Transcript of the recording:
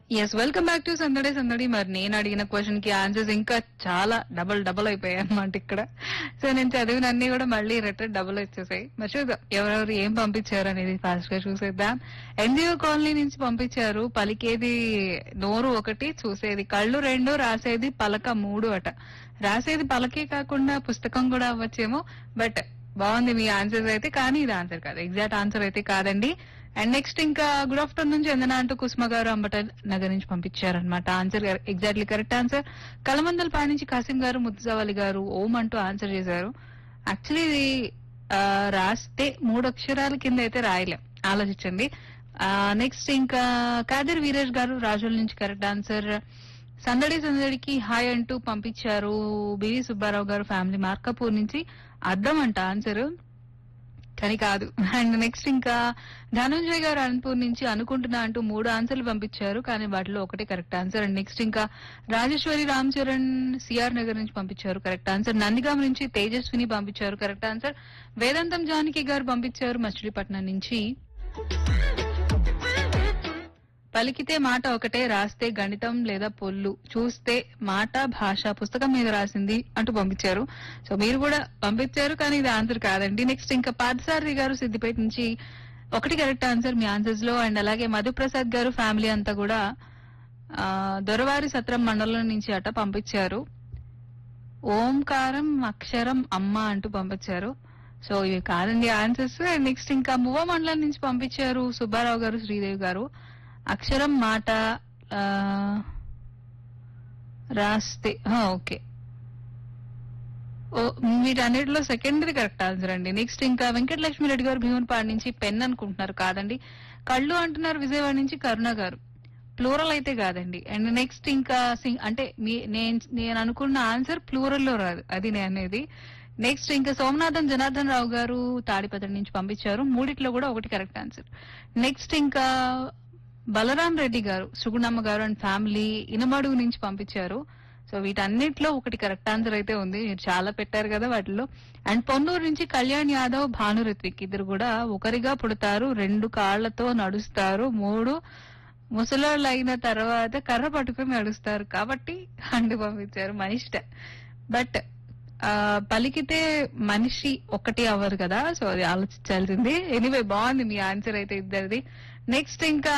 yes welcome back to సందడే సందడి మరి నేను అడిగిన క్వశ్చన్ కి ఆన్సర్స్ ఇంకా చాలా డబల్ డబల్ అయిపోయాయి అనమాట ఇక్కడ సో నేను చదివిన అన్ని కూడా మళ్ళీ రిటర్న్ డబుల్ వచ్చేసాయి మరి చూద్దాం ఎవరెవరు ఏం పంపించారు అనేది ఫాస్ట్ గా చూసేద్దాం ఎన్జిఓ కాలనీ నుంచి పంపించారు పలికేది నోరు ఒకటి చూసేది కళ్ళు రెండు రాసేది పలక మూడు అట రాసేది పలకే కాకుండా పుస్తకం కూడా అవ్వచ్చేమో బట్ బాగుంది మీ ఆన్సర్స్ అయితే కానీ ఇది ఆన్సర్ కాదు ఎగ్జాక్ట్ ఆన్సర్ అయితే కాదండి అండ్ నెక్స్ట్ ఇంకా గుడ్ ఆఫ్టర్నూన్ చందన అంటూ కుసుమ గారు అంబట నగర్ నుంచి పంపించారనమాట ఆన్సర్ ఎగ్జాక్ట్లీ కరెక్ట్ ఆన్సర్ కలమందల పా నుంచి కాసిం గారు ముత్తుజావాలి గారు ఓం అంటూ ఆన్సర్ చేశారు యాక్చువల్లీ ఇది ఆ, రాస్తే మూడు అక్షరాల కింద అయితే రాయలేం ఆలోచించండి నెక్స్ట్ ఇంకా కాదర్ వీరేష్ గారు రాజుల నుంచి కరెక్ట్ ఆన్సర్ సందడి సందడికి హాయ్ అంటూ పంపించారు బివి సుబ్బారావు గారు ఫ్యామిలీ మార్కపూర్ నుంచి అర్థం అంట ఆన్సర్ కానీ కాదు అండ్ నెక్స్ట్ ఇంకా ధనంజయ్ గారు అనంతపూర్ నుంచి అనుకుంటున్నా అంటూ మూడు ఆన్సర్లు పంపించారు కానీ వాటిలో ఒకటే కరెక్ట్ ఆన్సర్ అండ్ నెక్స్ట్ ఇంకా రాజేశ్వరి రామ్ చరణ్ సిఆర్ నగర్ నుంచి పంపించారు కరెక్ట్ ఆన్సర్ నందిగాం నుంచి తేజస్విని పంపించారు కరెక్ట్ ఆన్సర్ వేదాంతం జానకి గారు పంపించారు మచిలీపట్నం నుంచి పలికితే మాట ఒకటే రాస్తే గణితం లేదా పొల్లు చూస్తే మాట భాష పుస్తకం మీద రాసింది అంటూ పంపించారు సో మీరు కూడా పంపించారు కానీ ఇది ఆన్సర్ కాదండి నెక్స్ట్ ఇంకా పాదసారి గారు సిద్దిపేట నుంచి ఒకటి కరెక్ట్ ఆన్సర్ మీ ఆన్సర్స్ లో అండ్ అలాగే మధుప్రసాద్ గారు ఫ్యామిలీ అంతా కూడా ఆ, దొరవారి సత్రం మండలం నుంచి అట పంపించారు ఓంకారం అక్షరం అమ్మ అంటూ పంపించారు సో ఇవి కాదండి ఆన్సర్స్ అండ్ నెక్స్ట్ ఇంకా మువ్వ మండలం నుంచి పంపించారు సుబ్బారావు గారు శ్రీదేవి గారు అక్షరం మాట ఆ, రాస్తే ఆ, ఓకే ఓ వీటన్నిటిలో సెకండరీ కరెక్ట్ ఆన్సర్ అండి నెక్స్ట్ ఇంకా వెంకటలక్ష్మి రెడ్డి గారు భీమునిపాడు నుంచి పెన్ అనుకుంటున్నారు కాదండి కళ్ళు అంటున్నారు విజయవాడ నుంచి కరుణ గారు ప్లూరల్ అయితే కాదండి అండ్ నెక్స్ట్ ఇంకా సింగ్- అంటే మీ- నేను నేను అనుకున్న ఆన్సర్ ప్లూరల్ లో రాదు అది నేను అనేది నెక్స్ట్ ఇంకా సోమనాథన్ జనార్దన్ రావు గారు తాడిపత్రి నుంచి పంపించారు మూడిట్లో కూడా ఒకటి కరెక్ట్ ఆన్సర్ నెక్స్ట్ ఇంకా బలరాం రెడ్డి గారు సుగుణమ్మ గారు అండ్ ఫ్యామిలీ ఇనమడుగు నుంచి పంపించారు సో వీటన్నిటిలో ఒకటి కరెక్ట్ ఆన్సర్ అయితే ఉంది మీరు చాలా పెట్టారు కదా వాటిలో అండ్ పొన్నూరు నుంచి కళ్యాణ్ యాదవ్ భాను రిత్విక్ ఇద్దరు కూడా ఒకరిగా పుడతారు రెండు కాళ్లతో నడుస్తారు మూడు ముసలోళ్ళు అయిన తర్వాత కర్ర పట్టుకుని నడుస్తారు కాబట్టి అండు పంపించారు మనిష్ట బట్ ఆ, పలికితే మనిషి ఒకటి అవ్వరు కదా సో అది ఆలోచించాల్సింది ఎనీవే బాగుంది మీ ఆన్సర్ అయితే ఇద్దరిది నెక్స్ట్ ఇంకా